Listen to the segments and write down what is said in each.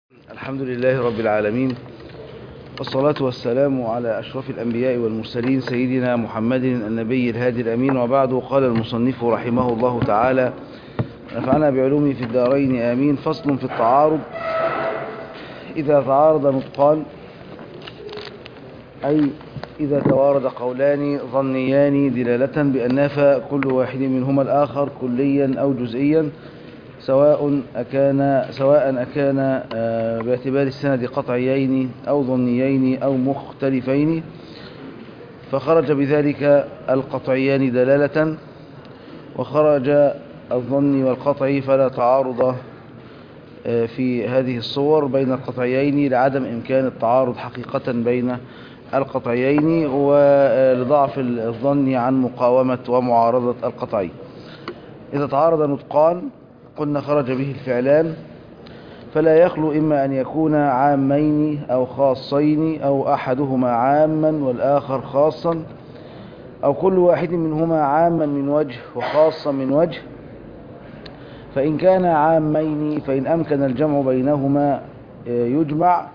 الحمد لله رب العالمين والصلاة والسلام على أشرف الأنبياء والمرسلين سيدنا محمد النبي الهادي الأمين وبعد قال المصنف رحمه الله تعالى نفعنا بعلومه في الدارين آمين فصل في التعارض إذا تعارض نطقان أي إذا توارد قولان ظنيان دلالة بأن نفى كل واحد منهما الآخر كليا أو جزئيا سواء أكان سواء أكان باعتبار السند قطعيين أو ظنيين أو مختلفين فخرج بذلك القطعيان دلالة وخرج الظن والقطعي فلا تعارض في هذه الصور بين القطعيين لعدم إمكان التعارض حقيقة بين القطعيين ولضعف الظن عن مقاومة ومعارضة القطعي إذا تعارض نطقان قلنا خرج به الفعلان فلا يخلو إما أن يكون عامين أو خاصين أو أحدهما عاما والآخر خاصا أو كل واحد منهما عاما من وجه وخاصا من وجه فإن كان عامين فإن أمكن الجمع بينهما يجمع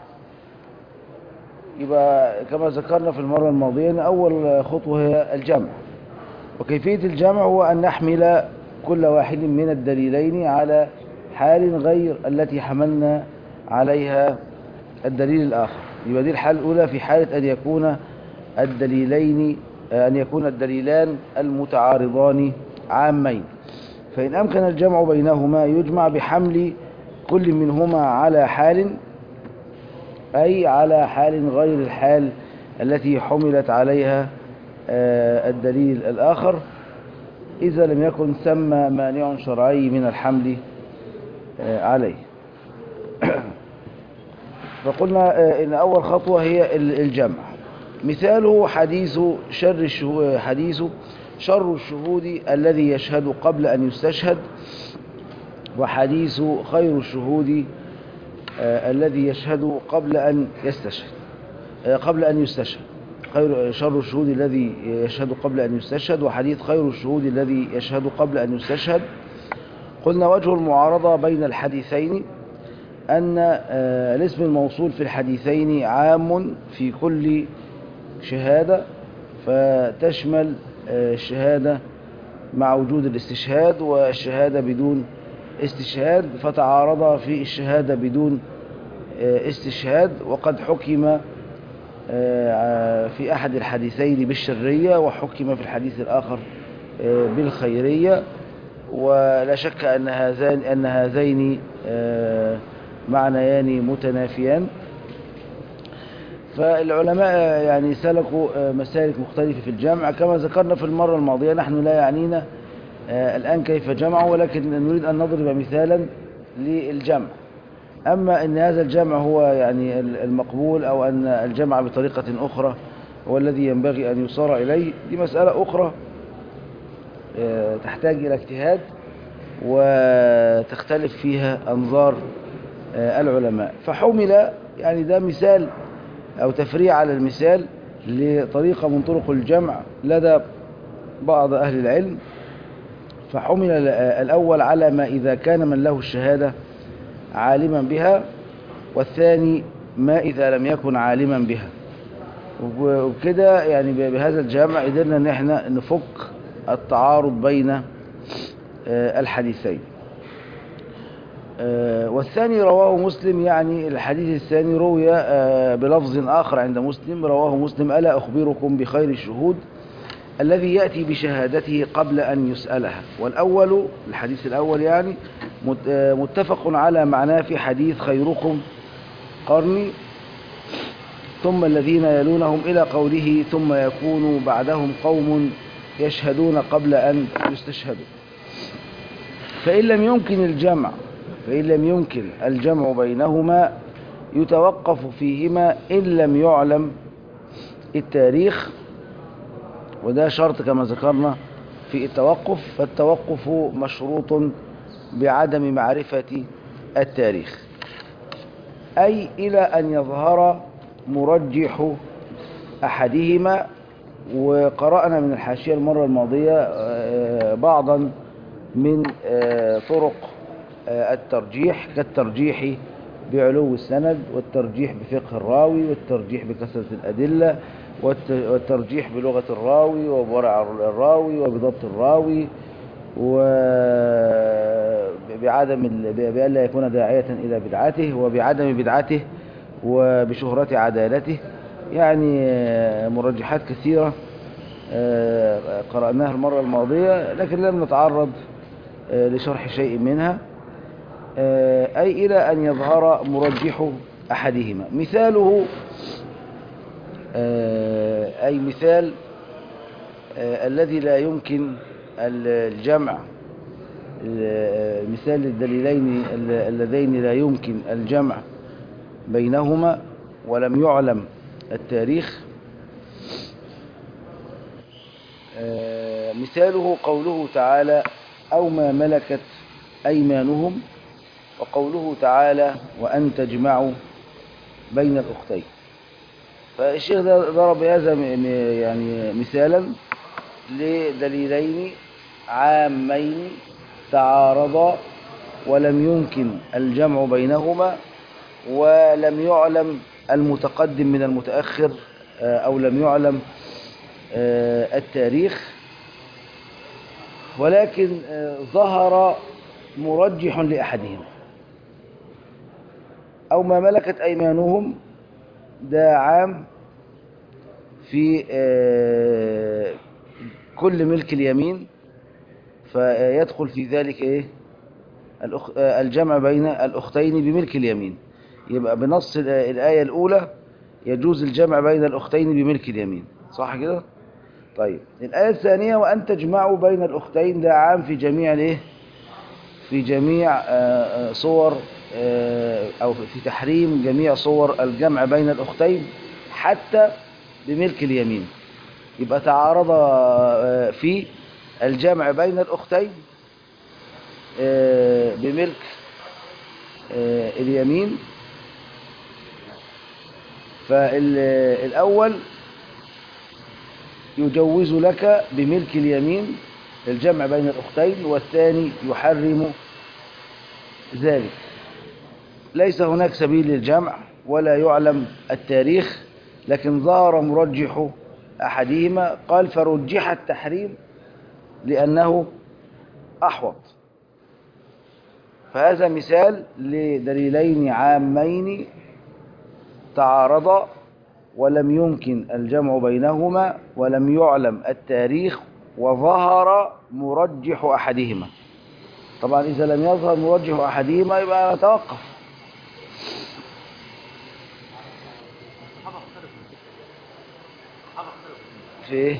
يبقى كما ذكرنا في المرة الماضية أول خطوة هي الجمع وكيفية الجمع هو أن نحمل كل واحد من الدليلين على حال غير التي حملنا عليها الدليل الآخر يبقى دي الحالة الأولى في حالة أن يكون الدليلين أن يكون الدليلان المتعارضان عامين فإن أمكن الجمع بينهما يجمع بحمل كل منهما على حال أي على حال غير الحال التي حملت عليها الدليل الآخر إذا لم يكن ثم مانع شرعي من الحمل عليه فقلنا إن أول خطوة هي الجمع مثاله حديث شر الشهود حديث شر الشهود الذي يشهد قبل أن يستشهد وحديث خير الشهود الذي يشهد قبل أن يستشهد قبل أن يستشهد خير شر الشهود الذي يشهد قبل أن يستشهد وحديث خير الشهود الذي يشهد قبل أن يستشهد قلنا وجه المعارضة بين الحديثين أن الاسم الموصول في الحديثين عام في كل شهادة فتشمل الشهادة مع وجود الاستشهاد والشهادة بدون استشهاد فتعارض في الشهادة بدون استشهاد وقد حكم في أحد الحديثين بالشرية وحكم في الحديث الآخر بالخيرية ولا شك أن هذين, أن هذين معنيان متنافيان فالعلماء يعني سلكوا مسالك مختلفة في الجمع كما ذكرنا في المرة الماضية نحن لا يعنينا الآن كيف جمعوا ولكن نريد أن نضرب مثالا للجمع أما أن هذا الجمع هو يعني المقبول أو أن الجمع بطريقة أخرى هو الذي ينبغي أن يصار إليه دي مسألة أخرى تحتاج إلى اجتهاد وتختلف فيها أنظار العلماء فحمل يعني ده مثال أو تفريع على المثال لطريقة من طرق الجمع لدى بعض أهل العلم فحمل الأول على ما إذا كان من له الشهادة عالما بها والثاني ما إذا لم يكن عالما بها وبكده يعني بهذا الجامع قدرنا ان احنا نفك التعارض بين الحديثين والثاني رواه مسلم يعني الحديث الثاني روي بلفظ آخر عند مسلم رواه مسلم ألا أخبركم بخير الشهود الذي يأتي بشهادته قبل أن يسألها والأول الحديث الأول يعني متفق على معناه في حديث خيركم قرني ثم الذين يلونهم إلى قوله ثم يكون بعدهم قوم يشهدون قبل أن يستشهدوا فإن لم يمكن الجمع فإن لم يمكن الجمع بينهما يتوقف فيهما إن لم يعلم التاريخ وده شرط كما ذكرنا في التوقف فالتوقف مشروط بعدم معرفة التاريخ أي إلى أن يظهر مرجح أحدهما وقرأنا من الحاشية المرة الماضية بعضا من طرق الترجيح كالترجيح بعلو السند والترجيح بفقه الراوي والترجيح بكثرة الأدلة والت- والترجيح بلغة الراوي وبورع الراوي وبضبط الراوي وبعدم ال- بألا يكون داعية إلى بدعته وبعدم بدعته وبشهرة عدالته يعني آه، مرجحات كثيرة آه، قرأناها المرة الماضية لكن لم نتعرض آه، لشرح شيء منها آه، أي إلى أن يظهر مرجح أحدهما مثاله آه، أي مثال آه، الذي لا يمكن ال- الجمع ال- مثال الدليلين ال- اللذين لا يمكن الجمع بينهما ولم يعلم التاريخ آه، مثاله قوله تعالى أو ما ملكت أيمانهم وقوله تعالى وأن تجمعوا بين الأختين فالشيخ ده ضرب هذا م- م- يعني مثالا لدليلين عامين تعارضا ولم يمكن الجمع بينهما ولم يعلم المتقدم من المتأخر آه، أو لم يعلم آه، التاريخ ولكن آه، ظهر مرجح لأحدهما أو ما ملكت أيمانهم ده عام في آه، كل ملك اليمين فيدخل في ذلك إيه الأخ... آه، الجمع بين الأختين بملك اليمين يبقى بنص ال- الآية الأولى يجوز الجمع بين الأختين بملك اليمين صح كده؟ طيب الآية الثانية وأن تجمعوا بين الأختين ده عام في جميع الإيه؟ في جميع آه، آه، صور آه، أو في تحريم جميع صور الجمع بين الأختين حتى بملك اليمين يبقى تعارض آه، في الجمع بين الأختين آه، بملك آه، اليمين فالأول يجوز لك بملك اليمين الجمع بين الأختين والثاني يحرم ذلك ليس هناك سبيل للجمع ولا يعلم التاريخ لكن ظهر مرجح أحدهما قال فرجح التحريم لأنه أحوط فهذا مثال لدليلين عامين تعارضا ولم يمكن الجمع بينهما ولم يعلم التاريخ وظهر مرجح أحدهما طبعا إذا لم يظهر مرجح أحدهما يبقى نتوقف في إيه؟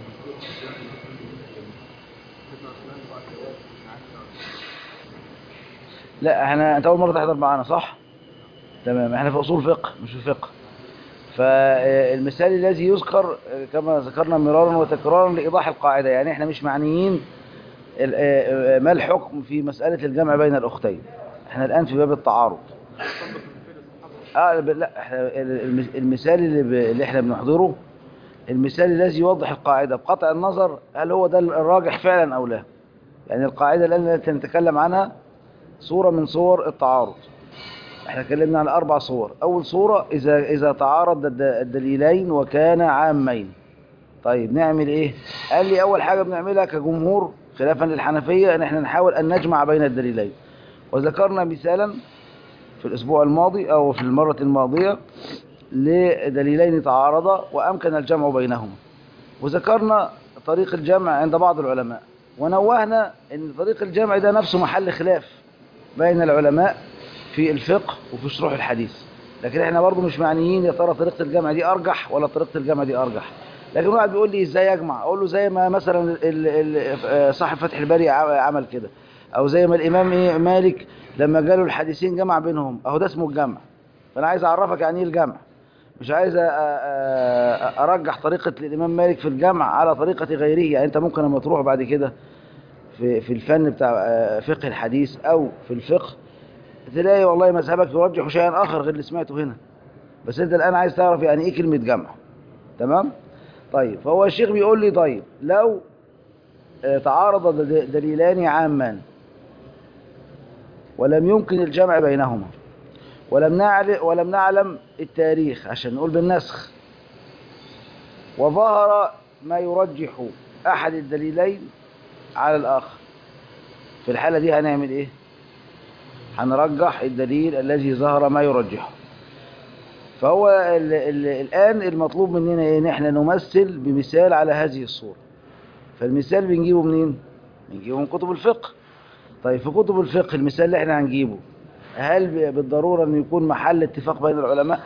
لا احنا انت اول مره تحضر معانا صح تمام احنا في اصول فقه مش في فقه فالمثال الذي يذكر كما ذكرنا مرارا وتكرارا لايضاح القاعده يعني احنا مش معنيين ال- آه، ما الحكم في مساله الجمع بين الاختين احنا الان في باب التعارض اه ب- لا احنا ال- الم- المثال اللي, ب... اللي احنا بنحضره المثال الذي يوضح القاعده بقطع النظر هل هو ده الراجح فعلا او لا يعني القاعده الان التي نتكلم عنها صورة من صور التعارض احنا اتكلمنا عن اربع صور اول صورة اذا اذا تعارض الد- الدليلين وكان عامين طيب نعمل ايه قال لي اول حاجة بنعملها كجمهور خلافا للحنفية ان احنا نحاول ان نجمع بين الدليلين وذكرنا مثالا في الاسبوع الماضي او في المرة الماضية لدليلين تعارضا وامكن الجمع بينهما وذكرنا طريق الجمع عند بعض العلماء ونوهنا ان طريق الجمع ده نفسه محل خلاف بين العلماء في الفقه وفي شروح الحديث لكن احنا برضو مش معنيين يا ترى طريقة الجمع دي ارجح ولا طريقة الجمع دي ارجح لكن واحد بيقول لي ازاي اجمع اقول له زي ما مثلا ال- ال- آه، صاحب فتح الباري ع- عمل كده او زي ما الامام إيه مالك لما قالوا الحديثين جمع بينهم اهو ده اسمه الجمع فانا عايز اعرفك يعني ايه الجمع مش عايز أ- أ- أ- ارجح طريقة الامام مالك في الجمع على طريقة غيره يعني انت ممكن لما تروح بعد كده في في الفن بتاع آه، فقه الحديث او في الفقه تلاقي والله مذهبك يرجح شيئا اخر غير اللي سمعته هنا بس انت الان عايز تعرف يعني ايه كلمه جمع تمام طيب فهو الشيخ بيقول لي طيب لو آه، تعارض د- دليلان عامان ولم يمكن الجمع بينهما ولم نعلم ولم نعلم التاريخ عشان نقول بالنسخ وظهر ما يرجح احد الدليلين على الاخر في الحالة دي هنعمل ايه هنرجح الدليل الذي ظهر ما يرجحه فهو ال ال الآن المطلوب مننا ايه ان احنا نمثل بمثال على هذه الصورة فالمثال بنجيبه منين بنجيبه من كتب الفقه طيب في كتب الفقه المثال اللي احنا هنجيبه هل ب- بالضرورة ان يكون محل اتفاق بين العلماء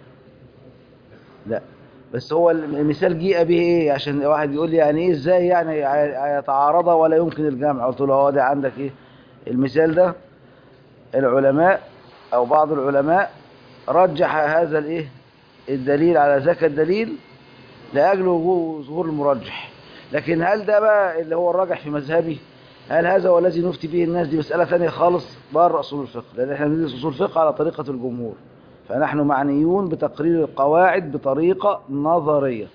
لا بس هو المثال جيء به ايه عشان واحد يقول لي يعني ايه ازاي يعني ي- يتعارضا ولا يمكن الجمع قلت له هو ده عندك ايه المثال ده العلماء او بعض العلماء رجح هذا الايه الدليل على ذاك الدليل لاجل وجوه ظهور المرجح لكن هل ده بقى اللي هو الراجح في مذهبي هل هذا هو الذي نفتي به الناس دي مسألة ثانية خالص بره أصول الفقه لأن احنا بندرس أصول الفقه على طريقة الجمهور فنحن معنيون بتقرير القواعد بطريقة نظرية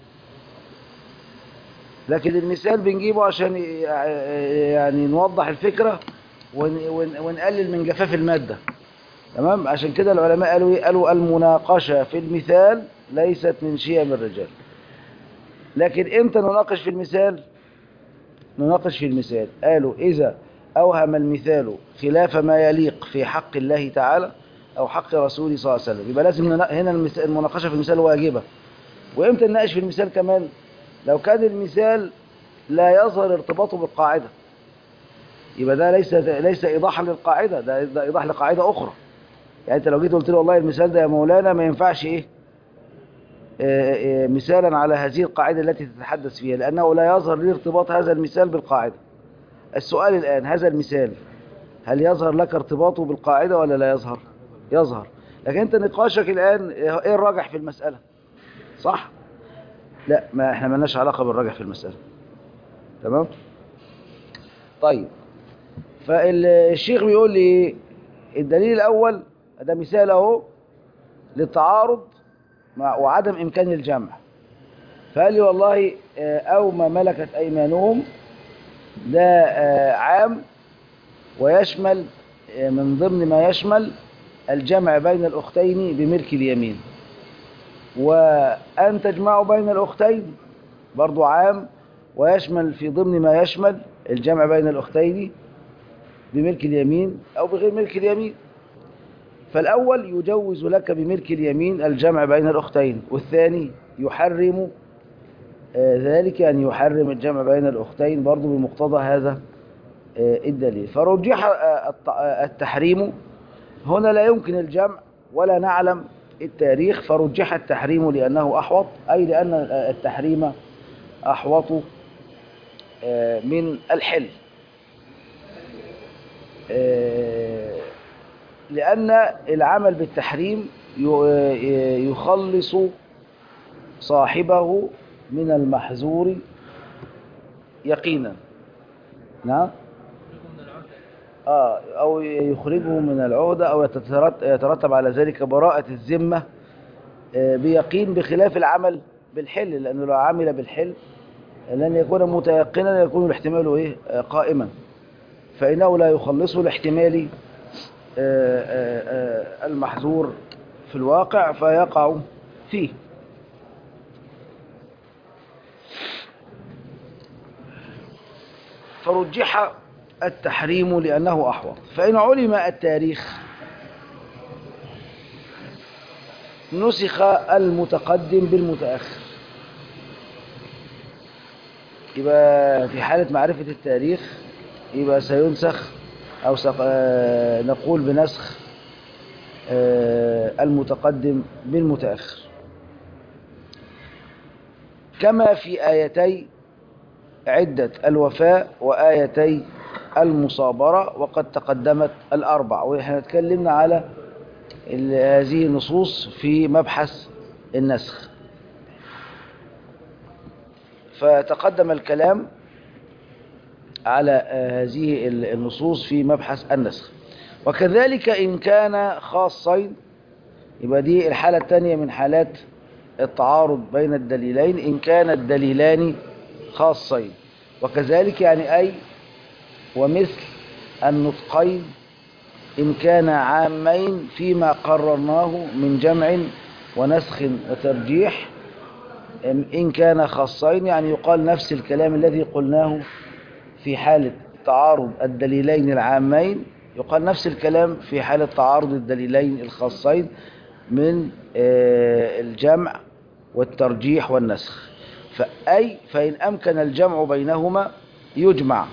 لكن المثال بنجيبه عشان يعني نوضح الفكرة ون- ون- ونقلل من جفاف المادة تمام عشان كده العلماء قالوا ايه قالوا المناقشة في المثال ليست من شيم الرجال لكن امتى نناقش في المثال نناقش في المثال قالوا إذا أوهم المثال خلاف ما يليق في حق الله تعالى أو حق رسوله صلى الله عليه وسلم يبقى لازم ننا- هنا المث- المناقشة في المثال واجبة وإمتى نناقش في المثال كمان لو كان المثال لا يظهر ارتباطه بالقاعدة يبقى ده ليس ليس إيضاحا للقاعدة ده, ده إيضاح لقاعدة أخرى يعني أنت لو جيت قلت له والله المثال ده يا مولانا ما ينفعش إيه آه، آه، مثالا على هذه القاعدة التي تتحدث فيها لأنه لا يظهر لي ارتباط هذا المثال بالقاعدة السؤال الآن هذا المثال هل يظهر لك ارتباطه بالقاعدة ولا لا يظهر يظهر لكن أنت نقاشك الآن إيه الراجح في المسألة صح لا ما احنا مالناش علاقة بالراجح في المسألة تمام طيب فالشيخ بيقول لي الدليل الأول ده مثال اهو للتعارض مع وعدم إمكان الجمع فقال لي والله آه، أو ما ملكت أيمانهم ده آه، عام ويشمل آه، من ضمن ما يشمل الجمع بين الأختين بملك اليمين وأن تجمعوا بين الأختين برضو عام ويشمل في ضمن ما يشمل الجمع بين الأختين بملك اليمين أو بغير ملك اليمين فالأول يجوز لك بملك اليمين الجمع بين الأختين والثاني يحرم آه، ذلك أن يحرم الجمع بين الأختين برضو بمقتضى هذا آه، الدليل فرجح آه، الت- آه، التحريم هنا لا يمكن الجمع ولا نعلم التاريخ فرجح التحريم لأنه أحوط أي لأن آه، التحريم أحوط آه، من الحل آه، لأن العمل بالتحريم ي- يخلص صاحبه من المحذور يقينا نعم آه أو يخرجه من العهدة أو يتترت- يترتب على ذلك براءة الذمة آه، بيقين بخلاف العمل بالحل لأنه لو عمل بالحل لن يكون متيقنا يكون الاحتمال إيه آه، قائما فإنه لا يخلصه لاحتمال آه، آه، آه، المحذور في الواقع فيقع فيه فرجح التحريم لأنه أحوط فإن علم التاريخ نسخ المتقدم بالمتأخر يبقى في حالة معرفة التاريخ يبقى سينسخ أو سق... آه، نقول بنسخ آه، المتقدم بالمتأخر كما في آيتي عدة الوفاء وآيتي المصابرة وقد تقدمت الأربع وإحنا اتكلمنا على ال- هذه النصوص في مبحث النسخ فتقدم الكلام على آه، هذه ال- النصوص في مبحث النسخ وكذلك إن كان خاصين يبقى دي الحالة الثانية من حالات التعارض بين الدليلين إن كان الدليلان خاصين وكذلك يعني أي ومثل النطقين إن كان عامين فيما قررناه من جمع ونسخ وترجيح إن كان خاصين يعني يقال نفس الكلام الذي قلناه في حالة تعارض الدليلين العامين يقال نفس الكلام في حالة تعارض الدليلين الخاصين من آه، الجمع والترجيح والنسخ فأي فإن أمكن الجمع بينهما يجمع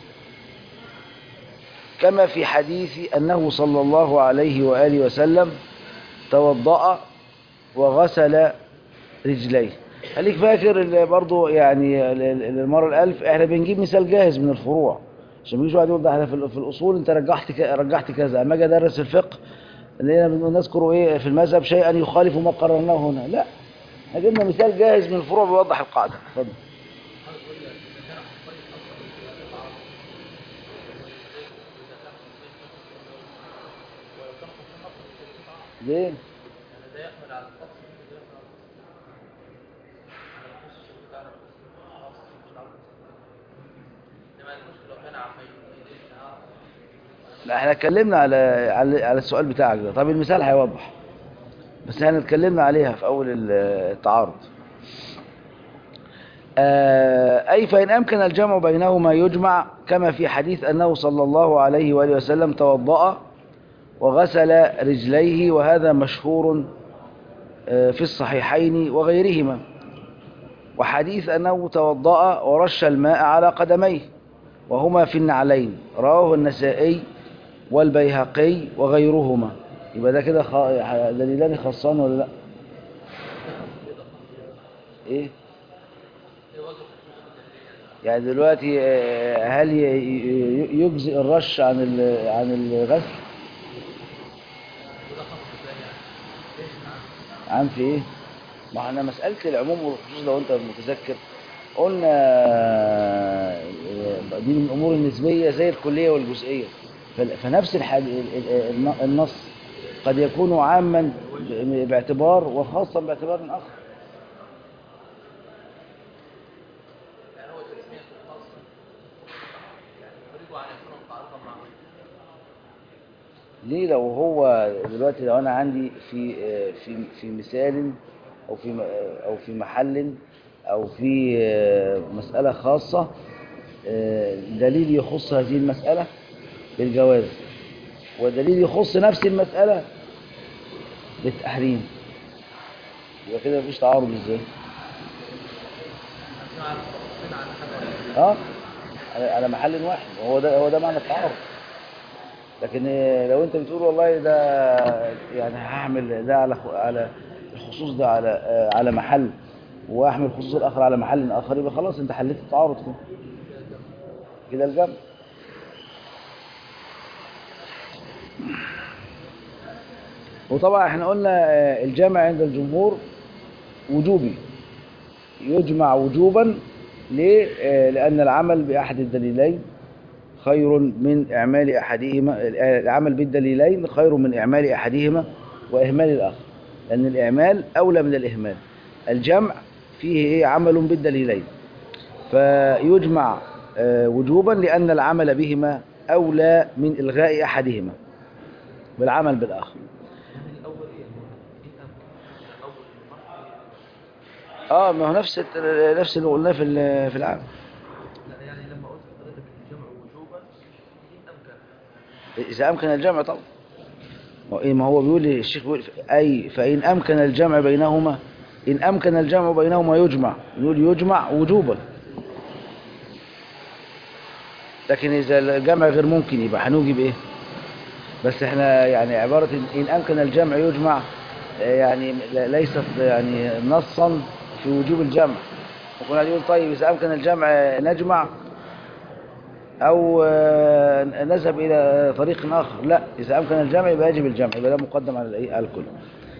كما في حديث أنه صلى الله عليه وآله وسلم توضأ وغسل رجليه خليك فاكر اللي برضو يعني ال- ال- المرة الألف احنا بنجيب مثال جاهز من الفروع عشان ما يجيش واحد يقول ده احنا في ال- في الأصول انت رجحت ك- رجحت كذا اما اجي ادرس الفقه اللي نذكر ايه في المذهب شيئا يخالف ما قررناه هنا لا احنا جبنا مثال جاهز من الفروع بيوضح القاعدة اتفضل ليه؟ لا احنا اتكلمنا على على على السؤال بتاعك ده طب المثال هيوضح بس احنا اتكلمنا عليها في اول ال- التعارض آه، أي فإن أمكن الجمع بينهما يجمع كما في حديث أنه صلى الله عليه وآله وسلم توضأ وغسل رجليه وهذا مشهور آه، في الصحيحين وغيرهما وحديث أنه توضأ ورش الماء على قدميه وهما في النعلين رواه النسائي والبيهقي وغيرهما يبقى ده كده خا- دليلان خاصان ولا لا ايه يعني دلوقتي آه، هل ي- ي- يجزئ الرش عن ال- عن الغسل عن في ايه ما احنا مسألة العموم والخصوص لو انت متذكر قلنا آه، دي من الامور النسبية زي الكلية والجزئية فال- فنفس الحاج... ال- ال- الن- النص قد يكون عاما ب- باعتبار وخاصا باعتبار اخر يعني هو تسمية خاصة يعني يريد أن يكون متعارضا مع ليه لو هو دلوقتي لو انا عندي في آه، في في مثال او في م- آه، او في محل او في آه، مسألة خاصة آه، دليل يخص هذه المسألة بالجواز ودليل يخص نفس المسألة بالتحريم يبقى كده مفيش تعارض ازاي على التفصيل عن حاجة اه على- على محل واحد وهو ده هو ده معنى التعارض لكن آه، لو انت بتقول والله ده يعني هعمل ده على خ- على الخصوص ده على آه، على محل واحمل الخصوص الاخر على محل اخر يبقى خلاص انت حليت التعارض كده كده الجمع وطبعا احنا قلنا آه، الجمع عند الجمهور وجوبي يجمع وجوبا ليه؟ آه، لأن العمل بأحد الدليلين خير من إعمال أحدهما العمل بالدليلين خير من إعمال أحدهما وإهمال الآخر لأن الإعمال أولى من الإهمال الجمع فيه إيه؟ عمل بالدليلين فيجمع آه، وجوبا لأن العمل بهما أولى من إلغاء أحدهما بالعمل بالآخر يعني الأول إيه هو إيه الأول المرء اه ما هو نفس الت- نفس اللي قلناه في ال- في العام لا يعني لما قلت حضرتك الجمع وجوبا إن أمكن إذا أمكن الجمع طبعا ما هو إيه ما هو بيقول لي الشيخ بيقول أي فإن أمكن الجمع بينهما إن أمكن الجمع بينهما يجمع يقول يجمع وجوبا لكن إذا الجمع غير ممكن يبقى هنوجب إيه بس إحنا يعني عبارة إن- إن أمكن الجمع يجمع آه، يعني ل- ليست يعني نصا في وجوب الجمع وكنا نقول طيب إذا أمكن الجمع نجمع أو آه، نذهب إلى طريق آخر لا إذا أمكن الجمع يبقى يجب الجمع يبقى ده مقدم على الإيه؟ على الكل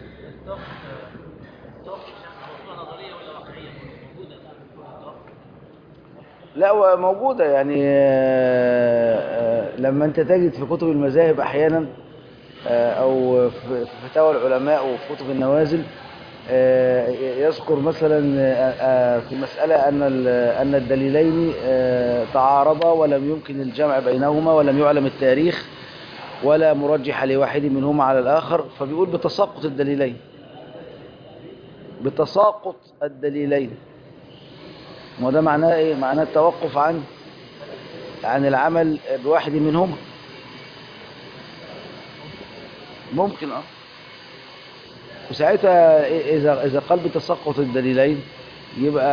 لا هو موجودة يعني آه، آه، لما أنت تجد في كتب المذاهب أحيانا آه، أو في في فتاوى العلماء وفي كتب النوازل آه، يذكر مثلا آه، آه، في مسألة أن ال- أن الدليلين آه، تعارضا ولم يمكن الجمع بينهما ولم يعلم التاريخ ولا مرجح لواحد منهما على الآخر فبيقول بتساقط الدليلين بتساقط الدليلين وده معناه ايه معناه التوقف عن عن العمل بواحد منهما ممكن اه وساعتها اذا اذا قال بتساقط الدليلين يبقى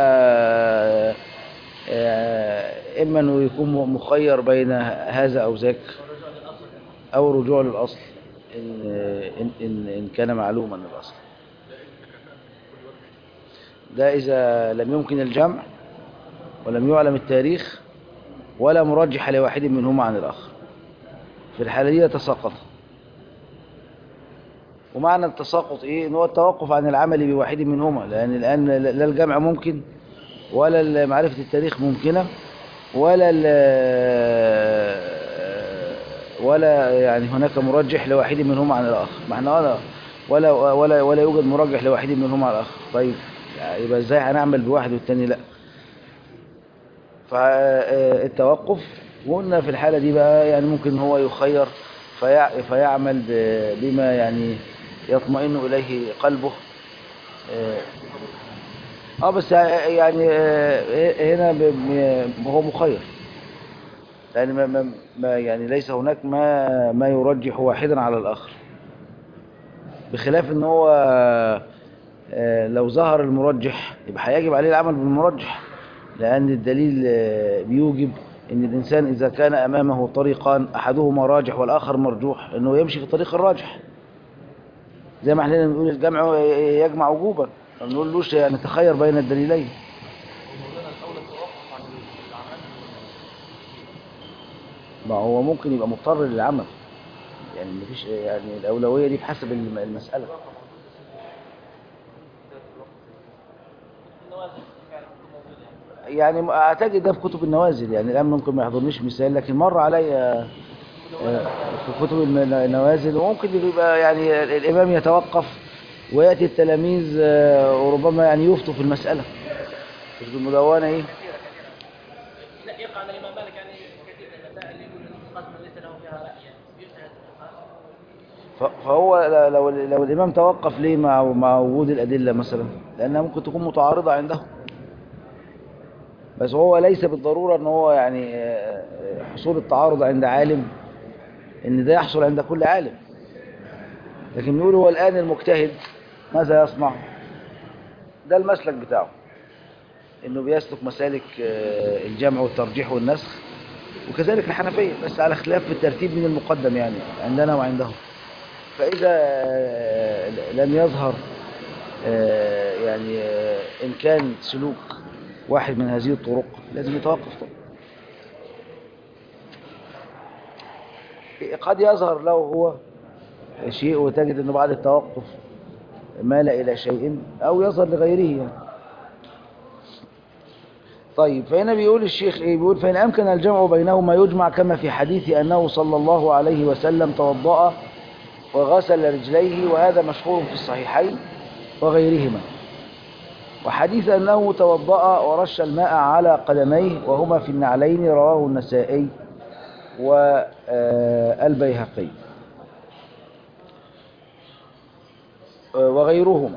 آه، اما انه يكون مخير بين هذا او ذاك او رجوع للاصل ان ان ان, إن كان معلوما الاصل ده اذا لم يمكن الجمع ولم يعلم التاريخ ولا مرجح لواحد منهما عن الاخر في الحاله دي يتساقط ومعنى التساقط ايه ان هو التوقف عن العمل بواحد منهما لان الان لا الجمع ممكن ولا معرفة التاريخ ممكنة ولا ولا يعني هناك مرجح لواحد منهما عن الآخر ما احنا ولا ولا ولا ولا يوجد مرجح لواحد منهما عن الآخر طيب يعني يبقى ازاي هنعمل بواحد والتاني لا فالتوقف وقلنا في الحالة دي بقى يعني ممكن هو يخير فيع فيعمل بما يعني يطمئن إليه قلبه اه بس يعني هنا هو مخير يعني ما ما ما يعني ليس هناك ما ما يرجح واحدا على الآخر بخلاف ان هو لو ظهر المرجح يبقى هيجب عليه العمل بالمرجح لأن الدليل بيوجب ان الإنسان إذا كان أمامه طريقان أحدهما راجح والآخر مرجوح انه يمشي في الطريق الراجح زي ما احنا بنقول الجمع يجمع وجوبا ما بنقولوش يعني تخير بين الدليلين ما هو ممكن يبقى مضطر للعمل يعني مفيش يعني الأولوية دي بحسب المسألة يعني اعتقد ده في كتب النوازل يعني الان ممكن ما يحضرنيش مثال لكن مر عليا في كتب النوازل وممكن يبقى يعني الامام يتوقف وياتي التلاميذ وربما يعني يفتوا في المساله مش بالمدونه ايه لا يقع على الامام مالك يعني كثير من المسائل اللي يقول القسم ليس له فيها راي يعني يجتهد فهو لو لو الامام توقف ليه مع مع وجود الادله مثلا لانها ممكن تكون متعارضه عنده بس هو ليس بالضروره ان هو يعني حصول التعارض عند عالم ان ده يحصل عند كل عالم لكن بيقول هو الان المجتهد ماذا يصنع ده المسلك بتاعه انه بيسلك مسالك الجمع والترجيح والنسخ وكذلك الحنفيه بس على خلاف في الترتيب من المقدم يعني عندنا وعندهم فاذا لم يظهر يعني امكان سلوك واحد من هذه الطرق لازم يتوقف طبعا قد يظهر له هو شيء وتجد انه بعد التوقف مال الى شيء او يظهر لغيره يعني. طيب فهنا بيقول الشيخ ايه بيقول فإن أمكن الجمع بينهما يجمع كما في حديث أنه صلى الله عليه وسلم توضأ وغسل رجليه وهذا مشهور في الصحيحين وغيرهما وحديث أنه توضأ ورش الماء على قدميه وهما في النعلين رواه النسائي والبيهقي وغيرهما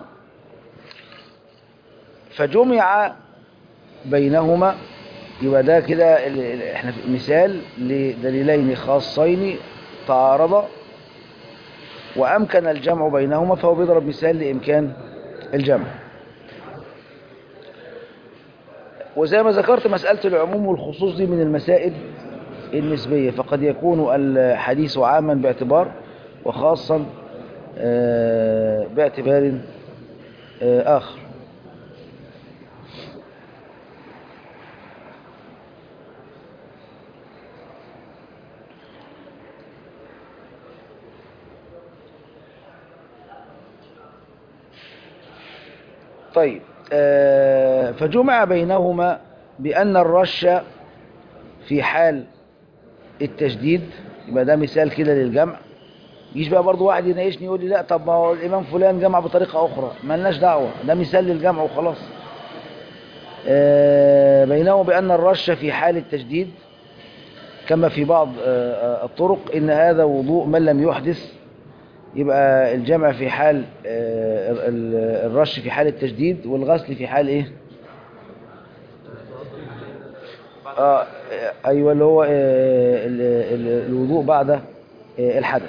فجمع بينهما يبقى ده كده احنا مثال لدليلين خاصين تعارضا وأمكن الجمع بينهما فهو بيضرب مثال لإمكان الجمع وزي ما ذكرت مسألة العموم والخصوص دي من المسائل النسبية فقد يكون الحديث عاما باعتبار وخاصا باعتبار آخر طيب فجمع بينهما بأن الرش في حال التجديد يبقى ده مثال كده للجمع يجي بقى برضو واحد يناقشني يقول لي لا طب ما هو الإمام فلان جمع بطريقة أخرى مالناش دعوة ده مثال للجمع وخلاص بينهما بأن الرش في حال التجديد كما في بعض آه، آه، الطرق إن هذا وضوء من لم يحدث يبقى الجمع في حال آه، ال- ال- الرش في حال التجديد والغسل في حال إيه آه أيوة اللي هو آه، ال- ال- الوضوء بعد آه، الحدث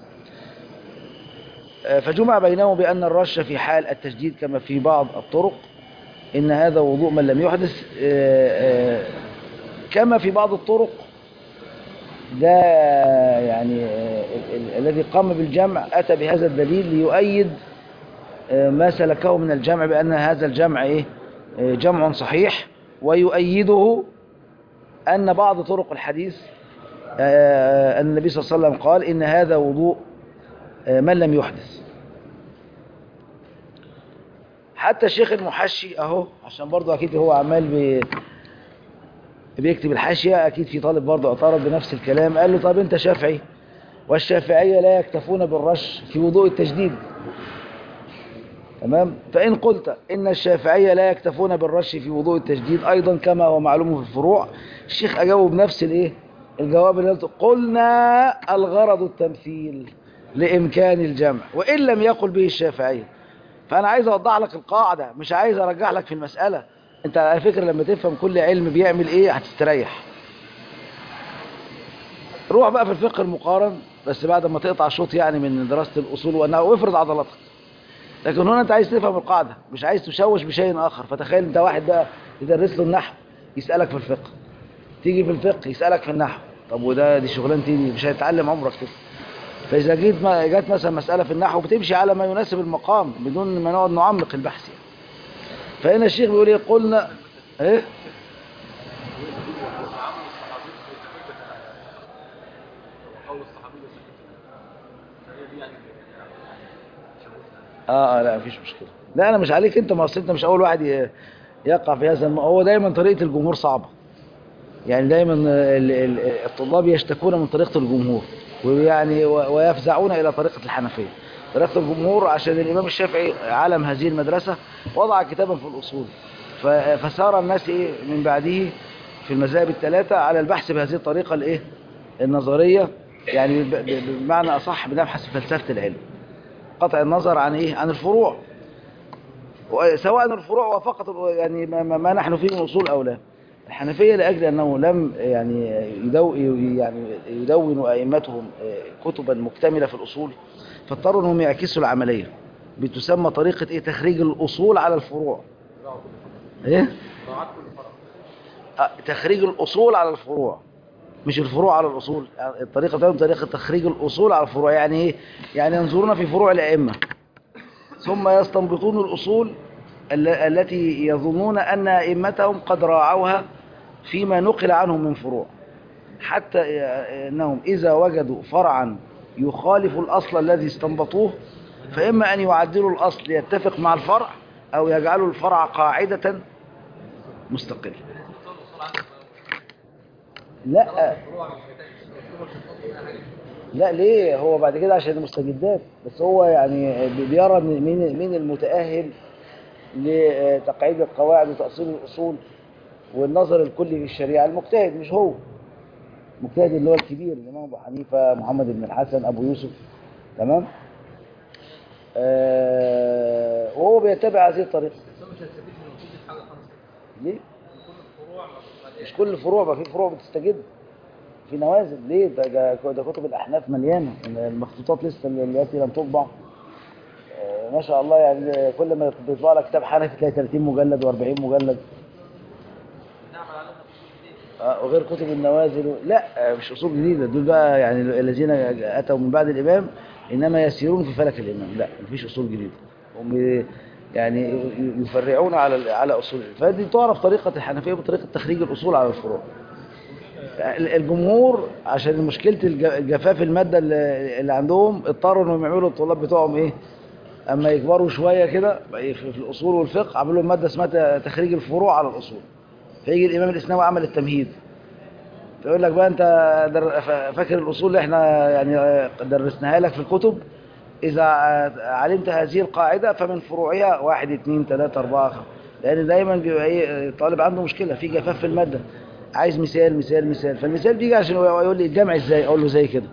آه، فجمع بينهم بأن الرش في حال التجديد كما في بعض الطرق إن هذا وضوء من لم يحدث آه، آه، كما في بعض الطرق ده يعني آه، ال- ال- الذي قام بالجمع أتى بهذا الدليل ليؤيد آه، ما سلكه من الجمع بأن هذا الجمع إيه آه، جمع صحيح ويؤيده أن بعض طرق الحديث آه، أن النبي صلى الله عليه وسلم قال إن هذا وضوء آه، من لم يحدث حتى الشيخ المحشي أهو عشان برضو أكيد هو عمال بي بيكتب الحاشية أكيد في طالب برضو اعترض بنفس الكلام قال له طب أنت شافعي والشافعية لا يكتفون بالرش في وضوء التجديد تمام فإن قلت إن الشافعية لا يكتفون بالرش في وضوء التجديد أيضا كما هو معلوم في الفروع الشيخ أجاوب بنفس الإيه الجواب اللي قلته قلنا الغرض التمثيل لإمكان الجمع وإن لم يقل به الشافعية فأنا عايز أوضح لك القاعدة مش عايز أرجح لك في المسألة أنت على فكرة لما تفهم كل علم بيعمل إيه هتستريح روح بقى في الفقه المقارن بس بعد ما تقطع شوط يعني من دراسة الأصول وأنها وافرض عضلاتك لكن هنا أنت عايز تفهم القاعدة مش عايز تشوش بشيء آخر فتخيل أنت واحد بقى يدرس له النحو يسألك في الفقه تيجي في الفقه يسألك في النحو طب وده دي شغلانتي دي مش هيتعلم عمرك كده فإذا جيت ما جت مثلا مسألة في النحو بتمشي على ما يناسب المقام بدون ما نقعد نعمق البحث يعني. فهنا الشيخ بيقول ايه قلنا ايه قول الصحابي هي دي يعني اه, آه لا مفيش مشكلة لا انا مش عليك انت ما اصل انت مش اول واحد ي- يقع في هذا الم... هو دايما طريقة الجمهور صعبة يعني دايما ال- ال- الطلاب يشتكون من طريقة الجمهور ويعني و- ويفزعون الى طريقة الحنفية طريقة الجمهور عشان الامام الشافعي علم هذه المدرسة وضع كتابا في الاصول ف- فسار الناس ايه من بعده في المذاهب الثلاثة على البحث بهذه الطريقة الايه النظرية يعني ب- ب- بمعنى اصح بنبحث في فلسفة العلم قطع النظر عن ايه عن الفروع سواء الفروع وفقط يعني ما, ما, ما نحن فيه من اصول او لا الحنفيه لاجل انه لم يعني يدو يعني يدون ائمتهم كتبا مكتمله في الاصول فاضطروا انهم يعكسوا العمليه بتسمى طريقه ايه تخريج الاصول على الفروع ايه طاعات كل فرق آه، تخريج الاصول على الفروع مش الفروع على الاصول يعني الطريقه بتاعتهم طريقه تخريج الاصول على الفروع يعني ايه يعني ينظرون في فروع الائمه ثم يستنبطون الاصول ال- التي يظنون ان ائمتهم قد راعوها فيما نقل عنهم من فروع حتى انهم اذا وجدوا فرعا يخالف الاصل الذي استنبطوه فاما ان يعدلوا الاصل ليتفق مع الفرع او يجعلوا الفرع قاعده مستقله لا لا ليه هو بعد كده عشان المستجدات بس هو يعني بي- بيرى ان مين مين المتأهل لتقعيد القواعد وتأصيل الأصول والنظر الكلي في الشريعة المجتهد مش هو المجتهد اللي هو الكبير الإمام أبو حنيفة محمد بن الحسن أبو يوسف تمام آه وهو بيتبع هذه الطريقة بس هو مش هيستفيد من نتيجة حاجة خالص ليه؟ كل الفروع ما مش كل الفروع بقى في فروع بتستجد في نوازل ليه ده, ده, ده كتب الاحناف مليانه المخطوطات لسه التي لم تطبع آه، ما شاء الله يعني كل ما بيطبع لك كتاب حنفي تلاقي 30 مجلد و40 مجلد نعمل عليها تفصيل جديد آه، وغير كتب النوازل و... لا آه، مش اصول جديده دول بقى يعني الذين اتوا من بعد الامام انما يسيرون في فلك الامام لا مفيش اصول جديده هم يعني ي- يفرعون على على اصول فدي تعرف طريقه الحنفيه بطريقه تخريج الاصول على الفروع الجمهور عشان مشكله الج- الجفاف الماده اللي اللي عندهم اضطروا انهم يعملوا الطلاب بتوعهم ايه اما يكبروا شويه كده في في الاصول والفقه عملوا لهم ماده اسمها ت- تخريج الفروع على الاصول فيجي الامام الاسناوي عمل التمهيد فيقول لك بقى انت در... ف- فاكر الاصول اللي احنا يعني درسناها لك في الكتب اذا ع- علمت هذه القاعده فمن فروعها واحد اثنين ثلاثة أربعة خمسة لأن دايما بيبقى ايه الطالب عنده مشكلة في جفاف في المادة عايز مثال مثال مثال فالمثال بيجي عشان هو يقول لي الجمع ازاي اقول له زي كده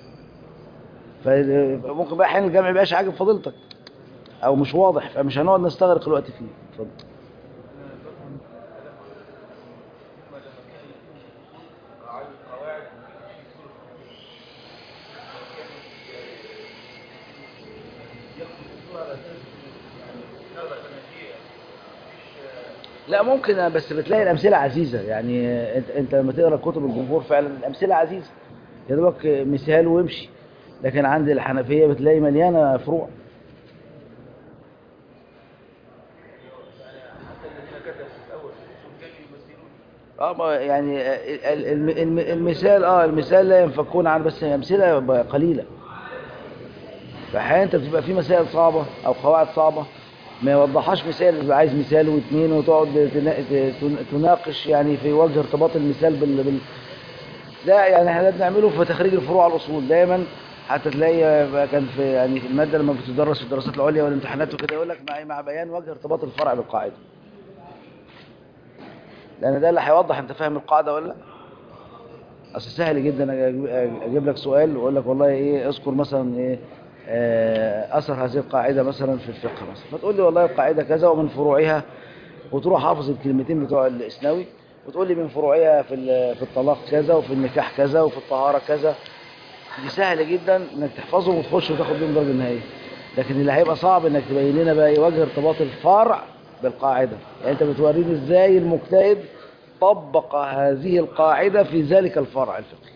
فممكن بقى احيانا الجمع ميبقاش عاجب فضيلتك او مش واضح فمش هنقعد نستغرق الوقت فيه اتفضل لا ممكن بس بتلاقي الامثله عزيزه يعني انت انت لما تقرا كتب الجمهور فعلا الامثله عزيزه يا دوبك مثال ويمشي لكن عند الحنفيه بتلاقي مليانه فروع اه ما يعني ال- ال- الم- المثال اه المثال لا ينفكون عنه بس امثله قليله فاحيانا انت بتبقى في مسائل صعبه او قواعد صعبه ما يوضحهاش مثال يبقى عايز مثال واثنين وتقعد تنا- تن- تناقش يعني في وجه ارتباط المثال بال, بال... لا يعني احنا بنعمله في تخريج الفروع على الاصول دايما حتى تلاقي بقى كان في يعني في الماده لما بتدرس في الدراسات العليا والامتحانات وكده يقول لك مع مع بيان وجه ارتباط الفرع بالقاعده لان ده اللي هيوضح انت فاهم القاعده ولا لا اصل سهل جدا أجيب- اجيب لك سؤال واقول لك والله ايه اذكر مثلا ايه آه، اثر هذه القاعده مثلا في الفقه مثلا فتقول لي والله القاعده كذا ومن فروعها وتروح حافظ الكلمتين بتوع الاسنوي وتقول لي من فروعها في ال- في الطلاق كذا وفي النكاح كذا وفي الطهاره كذا دي سهل جدا انك تحفظهم وتخش وتاخد بيهم درجه نهائيه لكن اللي هيبقى صعب انك تبين لنا بقى ايه وجه ارتباط الفرع بالقاعده يعني انت بتوريني ازاي المجتهد طبق هذه القاعده في ذلك الفرع الفقهي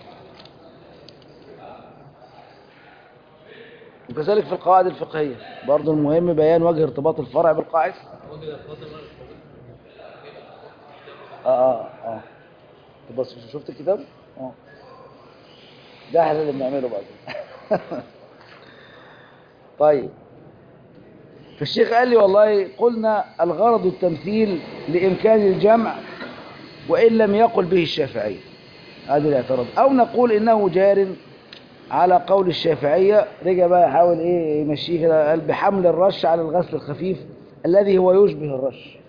وكذلك في القواعد الفقهيه برضه المهم بيان وجه ارتباط الفرع بالقاعده اه اه اه طب بس شفت الكتاب اه ده احنا اللي بنعمله بعد طيب فالشيخ قال لي والله قلنا الغرض التمثيل لإمكان الجمع وإن لم يقل به الشافعي هذا الاعتراض أو نقول إنه جار على قول الشافعية رجع بقى يحاول إيه يمشيه كده قال بحمل الرش على الغسل الخفيف الذي هو يشبه الرش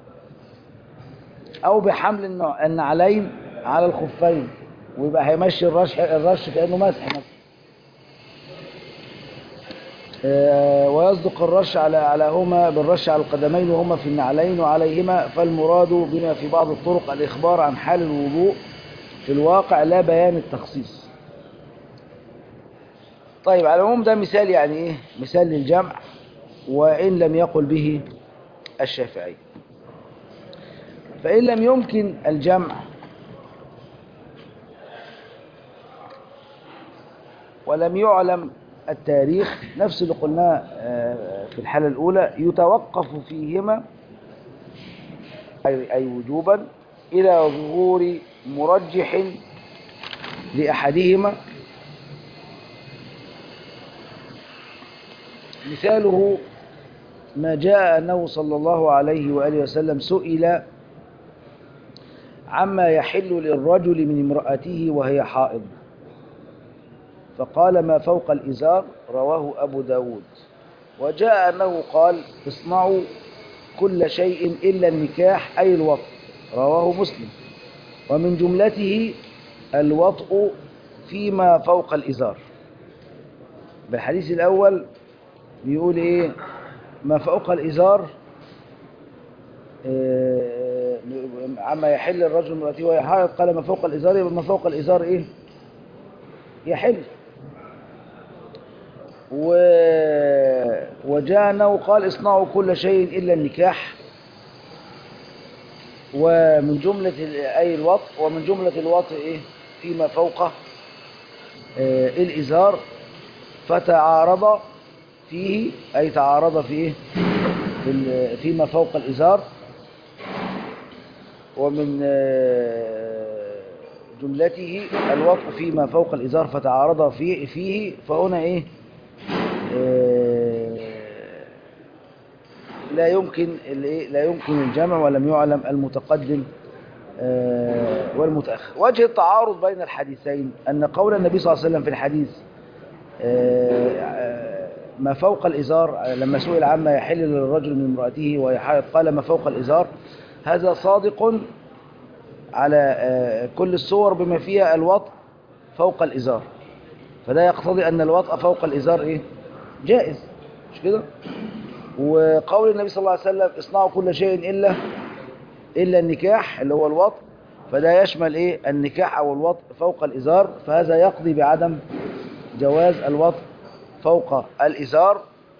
أو بحمل النوع- النعلين على الخفين ويبقى هيمشي الرش الرش كأنه مسح مثلا آه، ويصدق الرش على على هما بالرش على القدمين وهما في النعلين وعليهما فالمراد بما في بعض الطرق الإخبار عن حال الوضوء في الواقع لا بيان التخصيص طيب على العموم ده مثال يعني ايه مثال للجمع وإن لم يقل به الشافعي فإن لم يمكن الجمع ولم يعلم التاريخ نفس اللي قلناه آه، في الحالة الأولى يتوقف فيهما أي أي وجوبا إلى ظهور مرجح لأحدهما مثاله ما جاء أنه صلى الله عليه وآله وسلم سئل عما يحل للرجل من امرأته وهي حائض فقال ما فوق الإزار رواه أبو داود وجاء أنه قال اصنعوا كل شيء إلا النكاح أي الوطء رواه مسلم ومن جملته الوطء فيما فوق الإزار بالحديث الأول بيقول إيه ما فوق الإزار آه، عما يحل الرجل امرأته وهي حائض قال ما فوق الإزار يبقى ما فوق الإزار إيه يحل و... وجاء أنه قال اصنعوا كل شيء إلا النكاح ومن جملة ال- أي الوطء ومن جملة الوطء إيه فيما فوقه آه الإزار فتعارض فيه أي تعارض فيه في ال- فيما فوق الإزار ومن آه، جملته الوطء فيما فوق الإزار فتعارض فيه, فيه فهنا إيه آه، لا يمكن الإيه؟ لا يمكن الجمع ولم يعلم المتقدم آه، والمتأخر وجه التعارض بين الحديثين أن قول النبي صلى الله عليه وسلم في الحديث آه، آه، ما فوق الإزار آه، لما سئل عما يحل للرجل من امرأته وهي حائض قال ما فوق الإزار هذا صادق على آه، كل الصور بما فيها الوطء فوق الإزار فده يقتضي أن الوطء فوق الإزار إيه؟ جائز مش كده؟ وقول النبي صلى الله عليه وسلم اصنعوا كل شيء إلا إلا النكاح اللي هو الوطء فده يشمل إيه؟ النكاح أو الوطء فوق الإزار فهذا يقضي بعدم جواز الوطء فوق الإزار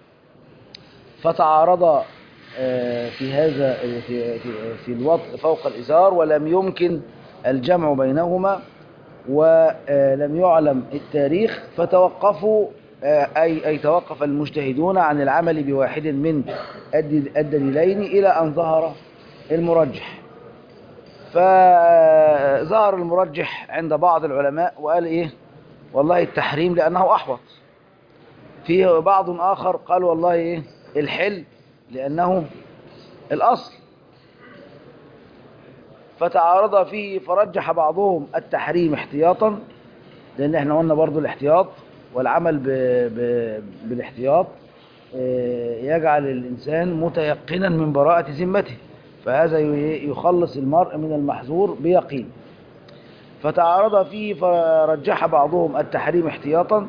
فتعارض آه، في هذا في في- في الوطء فوق الإزار ولم يمكن الجمع بينهما ولم يعلم التاريخ فتوقفوا آه، أي أي توقف المجتهدون عن العمل بواحد من الد- الدليلين إلى أن ظهر المرجح فظهر المرجح عند بعض العلماء وقال إيه والله التحريم لأنه أحوط في بعض آخر قال والله إيه الحل لأنه الأصل فتعارض فيه فرجح بعضهم التحريم احتياطا لأن احنا قلنا برضو الاحتياط والعمل ب... ب... بالاحتياط آه، يجعل الإنسان متيقنا من براءة ذمته فهذا ي- يخلص المرء من المحظور بيقين فتعارض فيه فرجح بعضهم التحريم احتياطا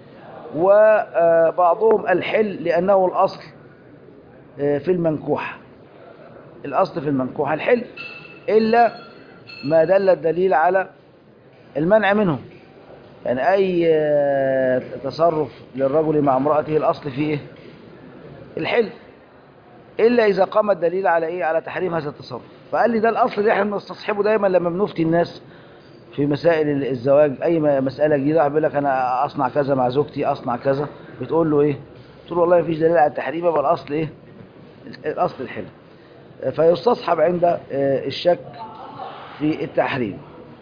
وبعضهم الحل لأنه الأصل آه، في المنكوح الأصل في المنكوح الحل إلا ما دل الدليل على المنع منه يعني أي آه، تصرف للرجل مع امرأته الأصل فيه إيه؟ الحل إلا إذا قام الدليل على إيه على تحريم هذا التصرف فقال لي ده الأصل اللي احنا بنستصحبه دايما لما بنفتي الناس في مسائل الزواج أي م- مسألة جديدة واحد بيقول لك أنا أصنع كذا مع زوجتي أصنع كذا بتقول له إيه تقول له والله مفيش دليل على التحريم يبقى الأصل إيه الأصل الحل فيستصحب عند آه، الشك في التحريم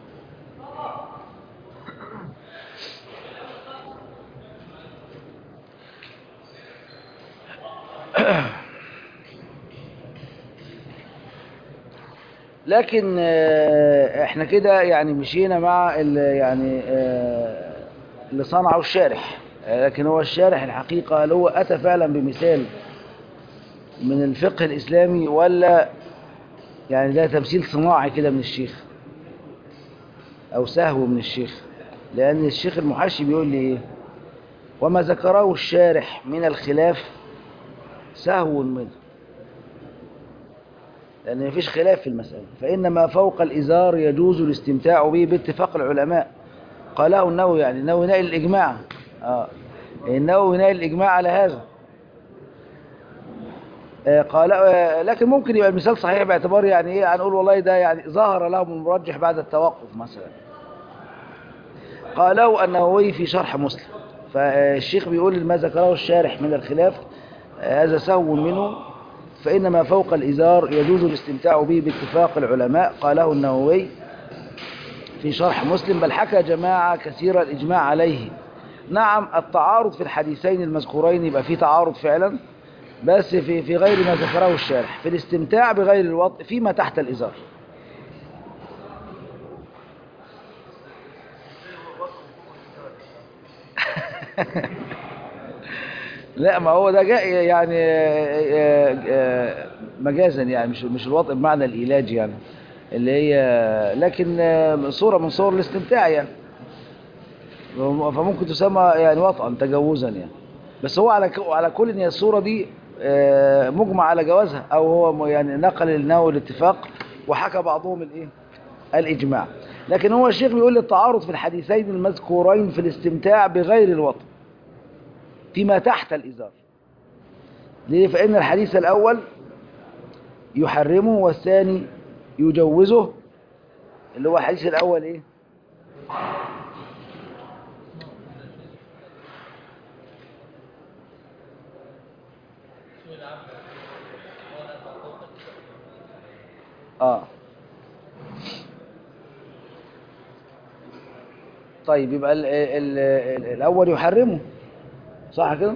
لكن آه، احنا كده يعني مشينا مع ال- يعني آه، اللي صنعه الشارح آه، لكن هو الشارح الحقيقة هل هو أتى فعلا بمثال من الفقه الإسلامي ولا يعني ده تمثيل صناعي كده من الشيخ أو سهو من الشيخ لأن الشيخ المحشي بيقول لي إيه وما ذكره الشارح من الخلاف سهو منه لأن مفيش خلاف في المسألة فإن ما فوق الإزار يجوز الاستمتاع به باتفاق العلماء قاله النووي يعني النووي نائل الإجماع آه. النووي نائل الإجماع على هذا آه، قال آه، لكن ممكن يبقى المثال صحيح باعتبار يعني ايه هنقول والله ده يعني ظهر لهم المرجح بعد التوقف مثلا قالوا النووي في شرح مسلم فالشيخ بيقول ما ذكره الشارح من الخلاف آه، هذا سهو منه فإن ما فوق الإزار يجوز الاستمتاع به باتفاق العلماء قاله النووي في شرح مسلم بل حكى جماعة كثيرة الإجماع عليه نعم التعارض في الحديثين المذكورين يبقى في تعارض فعلا بس في في غير ما ذكره الشارح في الاستمتاع بغير الوطء فيما تحت الإزار لا ما هو ده جاء يعني آه، آه، مجازا يعني مش مش الوطء بمعنى الإيلاج يعني اللي هي لكن آه، صورة من صور الاستمتاع يعني فممكن تسمى يعني وطئا تجوزا يعني بس هو على ك- على كل ان هي الصورة دي آه، مجمع على جوازها او هو م- يعني نقل النووي الاتفاق وحكى بعضهم الايه الاجماع لكن هو الشيخ بيقول التعارض في الحديثين المذكورين في الاستمتاع بغير الوطء فيما تحت الإزار ليه فإن الحديث الأول يحرمه والثاني يجوزه اللي هو الحديث الأول إيه آه طيب يبقى ال ال ال الأول يحرمه صح كده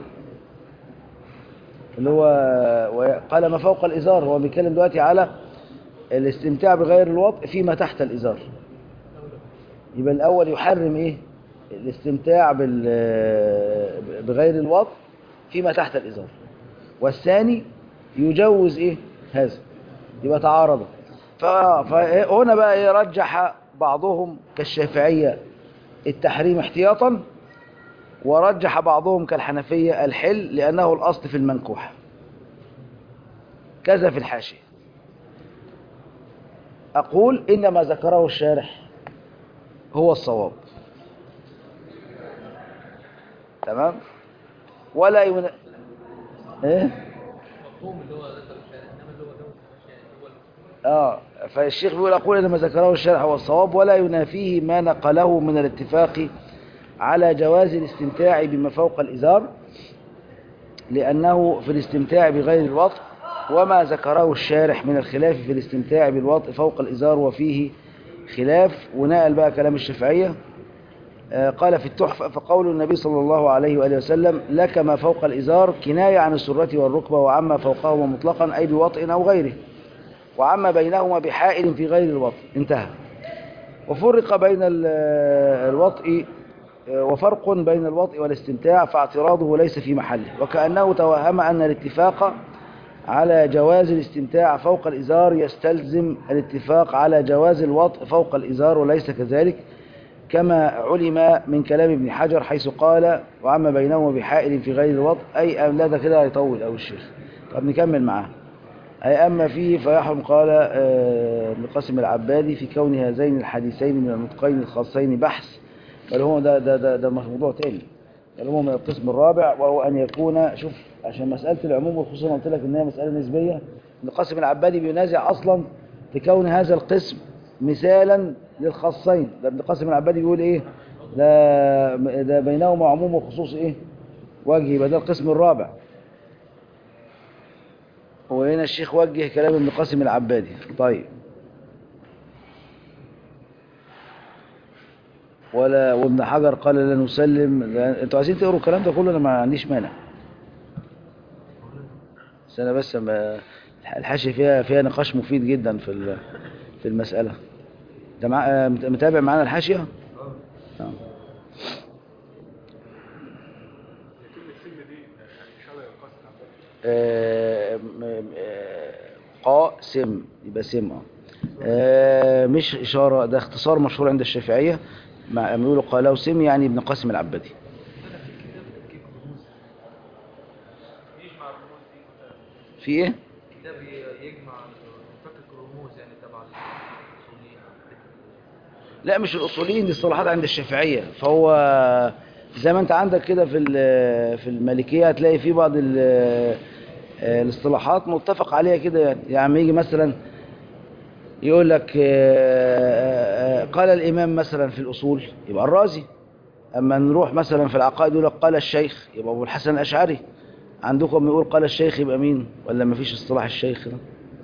اللي هو و- قال ما فوق الإزار هو بيتكلم دلوقتي على الاستمتاع بغير الوطء فيما تحت الإزار يبقى الأول يحرم إيه الاستمتاع بال بغير الوطء فيما تحت الإزار والثاني يجوز إيه هذا يبقى تعارض ف- فهنا بقى إيه رجح بعضهم كالشافعية التحريم احتياطا ورجح بعضهم كالحنفية الحل لأنه الأصل في المنكوح كذا في الحاشية أقول إنما ذكره الشارح هو الصواب تمام ولا ين... إيه؟ مفهوم اللي هو ذكر الشارع انما اللي هو جو الشارع هو آه فالشيخ بيقول أقول إنما ذكره الشارح هو الصواب ولا ينافيه ما نقله من الاتفاق على جواز الاستمتاع بما فوق الإزار لأنه في الاستمتاع بغير الوطء وما ذكره الشارح من الخلاف في الاستمتاع بالوطء فوق الإزار وفيه خلاف ونقل بقى كلام الشافعية آه، قال في التحفة فقول النبي صلى الله عليه وآله وسلم لك ما فوق الإزار كناية عن السرة والركبة وعما فوقهما مطلقا أي بوطء أو غيره وعما بينهما بحائل في غير الوطء انتهى وفرق بين ال- الوطء وفرق بين الوطء والاستمتاع فاعتراضه ليس في محله وكأنه توهم أن الاتفاق على جواز الاستمتاع فوق الإزار يستلزم الاتفاق على جواز الوطء فوق الإزار وليس كذلك كما علم من كلام ابن حجر حيث قال وعما بينهما بحائل في غير الوطء أي لا ده كده هيطول أو الشيخ طب نكمل معاه أي أما فيه فيحرم قال آه، ابن قاسم العبادي في كون هذين الحديثين من النطقين الخاصين بحث بل هو ده ده ده, ده موضوع تاني بل هو من القسم الرابع وهو أن يكون شوف عشان مسألة العموم والخصوص أنا قلت لك إن هي مسألة نسبية ابن قاسم العبادي بينازع أصلا في كون هذا القسم مثالا للخاصين ده ابن قاسم العبادي بيقول إيه ده ده بينهما عموم وخصوص إيه وجه يبقى ده القسم الرابع وهنا الشيخ وجه كلام ابن قاسم العبادي طيب ولا وابن حجر قال لا نسلم لا انتوا عايزين تقروا الكلام ده كله انا ما عنديش مانع بس انا بس ما الحاشيه فيها فيها نقاش مفيد جدا في ال- في المساله انت مع... آه، متابع معانا الحاشيه آه. آه، م- م- آه، قاسم يبقى سم اه آه، مش إشارة ده اختصار مشهور عند الشافعية مع ما يقولوا قاله سم يعني ابن قاسم العبادي يجمع الرموز دي مثلا في ايه؟ كتاب ي- يجمع يفكك الرموز يعني تبع الاصوليين لا مش الأصوليين دي اصطلاحات عند الشافعية فهو زي ما انت عندك كده في ال- في المالكية هتلاقي في بعض ال- الاصطلاحات متفق عليها كده يعني يعني يجي مثلا يقول لك آه، آه، قال الإمام مثلا في الأصول يبقى الرازي أما نروح مثلا في العقائد يقول لك قال الشيخ يبقى أبو الحسن الأشعري عندكم يقول قال الشيخ يبقى مين ولا ما فيش اصطلاح الشيخ ده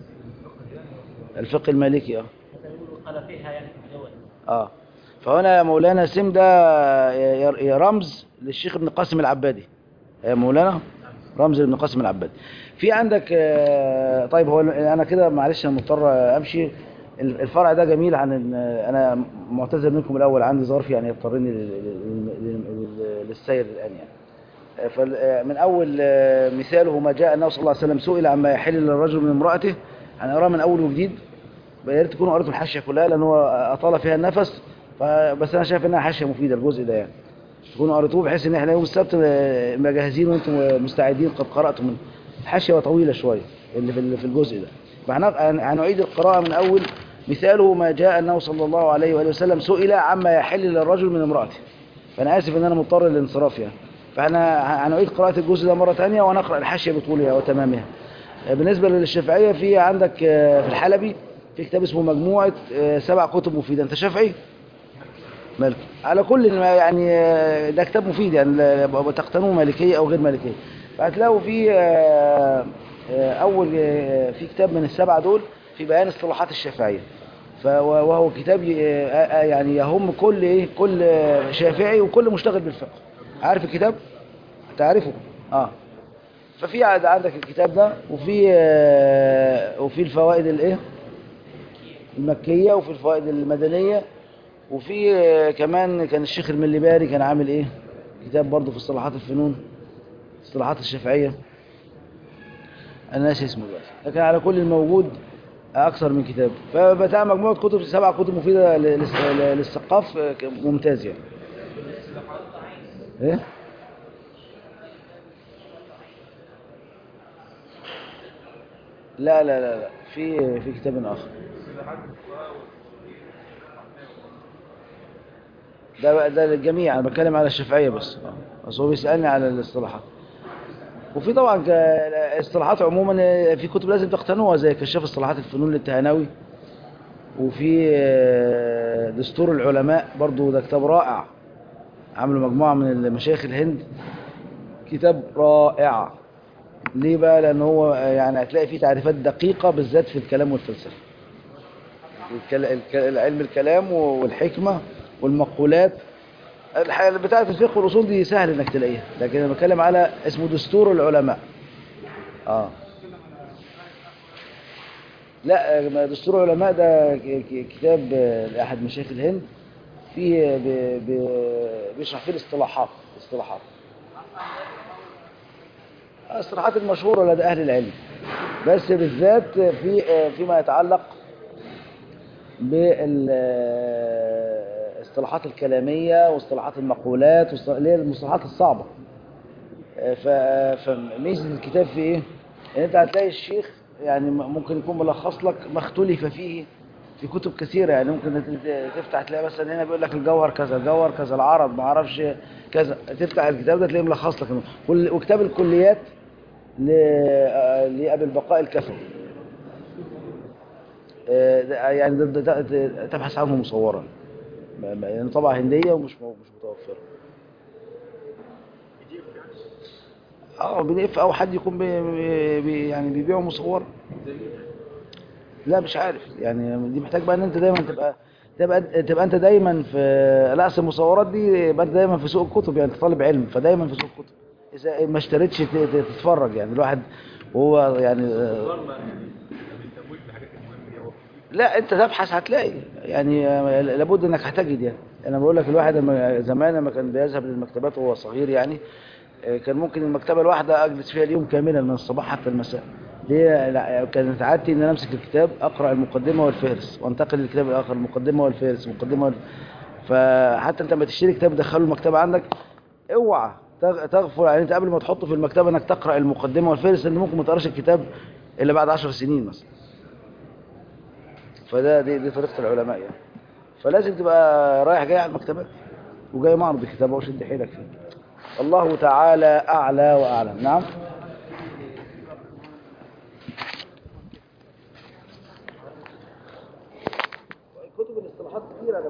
الفقه المالكي اه مثلا يقولوا قال فيها يعني في الأول اه فهنا يا مولانا سم ده يا- يا رمز للشيخ ابن قاسم العبادي يا مولانا رمز لابن قاسم العبادي في عندك آه، طيب هو انا كده معلش انا مضطر امشي الفرع ده جميل عن ال- انا معتذر منكم الاول عندي ظرف يعني يضطرني لل- لل- لل- لل- للسير الان يعني آه، فال- آه، من اول آه، مثاله ما جاء النبي صلى الله عليه وسلم سئل عما يحل للرجل من امراته هنقراه من اول وجديد يا ريت تكونوا قريتوا الحاشيه كلها لان هو اطال فيها النفس فبس انا شايف انها حاشيه مفيده الجزء ده يعني تكونوا قريتوه بحيث ان احنا يوم السبت آه، مجهزين وانتم مستعدين قد قراتم من الحاشيه طويله شويه اللي في ال- في الجزء ده فهن- هنعيد القراءه من اول مثاله ما جاء انه صلى الله عليه واله وسلم سئل عما يحل للرجل من امراته فانا اسف ان انا مضطر للانصراف يعني فاحنا هنعيد قراءه الجزء ده مره ثانيه ونقرا الحاشيه بطولها وتمامها بالنسبة للشافعية في عندك آه، في الحلبي في كتاب اسمه مجموعة آه، سبع كتب مفيدة انت شافعي؟ مالك على كل ما يعني آه، ده كتاب مفيد يعني لا- تقتنوه مالكية او غير مالكية فهتلاقوا في آه، آه، اول آه، في كتاب من السبعة دول في بيان اصطلاحات الشافعية ف- وهو كتاب ي- آه، آه، يعني يهم كل ايه كل آه، شافعي وكل مشتغل بالفقه عارف الكتاب تعرفه اه ففي عاد- عندك الكتاب ده وفي آه، وفي الفوائد الايه المكية وفي الفوائد المدنية وفي آه، كمان كان الشيخ المليباري كان عامل ايه كتاب برضه في اصطلاحات الفنون اصطلاحات الشافعية انا ناسي اسمه دلوقتي لكن على كل الموجود اكثر من كتاب فبتاع مجموعه كتب سبع كتب مفيده للس- للثقاف آه، ممتاز يعني ايه لا لا لا لا في في كتاب اخر ده بقى- ده للجميع انا بتكلم على الشافعيه بس آه. بس هو بيسالني على الاصطلاحات وفي طبعا ك- الاصطلاحات عموما في كتب لازم تقتنوها زي كشاف اصطلاحات الفنون للتهانوي وفي آه، دستور العلماء برضو ده كتاب رائع عملوا مجموعة من مشايخ الهند كتاب رائع ليه بقى لان هو آه، يعني هتلاقي فيه تعريفات دقيقة بالذات في الكلام والفلسفة الكل- الك- علم الكلام والحكمة والمقولات الحاجة بتاعة الفقه والأصول دي سهل إنك تلاقيها لكن أنا بتكلم على اسمه دستور العلماء آه لا ما دستور العلماء ده ك- ك- كتاب آه، لأحد مشايخ الهند فيه ب- ب- بيشرح فيه الاصطلاحات الاصطلاحات الاصطلاحات المشهورة لدى أهل العلم بس بالذات في آه، فيما يتعلق بالاصطلاحات الكلامية واصطلاحات المقولات واصط- اللي هي المصطلحات الصعبة آه، ف- فميزة الكتاب في ايه؟ ان انت هتلاقي الشيخ يعني م- ممكن يكون ملخص لك ما اختلف فيه في كتب كثيرة يعني ممكن ت- تفتح تلاقي مثلا هنا بيقول لك الجوهر كذا الجوهر كذا العرض ما اعرفش كذا تفتح الكتاب ده تلاقيه ملخص لك إنه كل وكتاب الكليات ل- آه، لأبي البقاء الكفوي آه، ده- يعني ده- ده- ده- تبحث عنه مصورا ما- ما- يعني طبعة هندية ومش مو- مش متوفرة اه بي دي اف او حد يكون بي بي يعني بيبيعه مصور لا مش عارف يعني دي محتاج بقى ان انت دايما تبقى تبقى تبقى انت دايما في لا أصل المصورات دي يبقى انت دايما في سوق الكتب يعني انت طالب علم فدايما في سوق الكتب اذا ما اشتريتش ت- ت- تتفرج يعني الواحد وهو يعني آه، لا انت تبحث هتلاقي يعني آه، لابد انك هتجد يعني انا بقول لك الواحد لما زمان لما كان بيذهب للمكتبات وهو صغير يعني آه، كان ممكن المكتبه الواحده اجلس فيها اليوم كاملا من الصباح حتى المساء ليه لا كانت عادتي ان انا امسك الكتاب اقرا المقدمه والفهرس وانتقل للكتاب الاخر المقدمه والفهرس المقدمه والف... فحتى انت لما تشتري كتاب تدخله المكتبه عندك اوعى تغ- تغفل يعني انت قبل ما تحطه في المكتبه انك تقرا المقدمه والفهرس لان ممكن ما تقراش الكتاب الا بعد 10 سنين مثلا فده دي, دي طريقه العلماء يعني فلازم تبقى رايح جاي على المكتبات وجاي معرض الكتاب وشد حيلك فيه الله تعالى اعلى واعلم نعم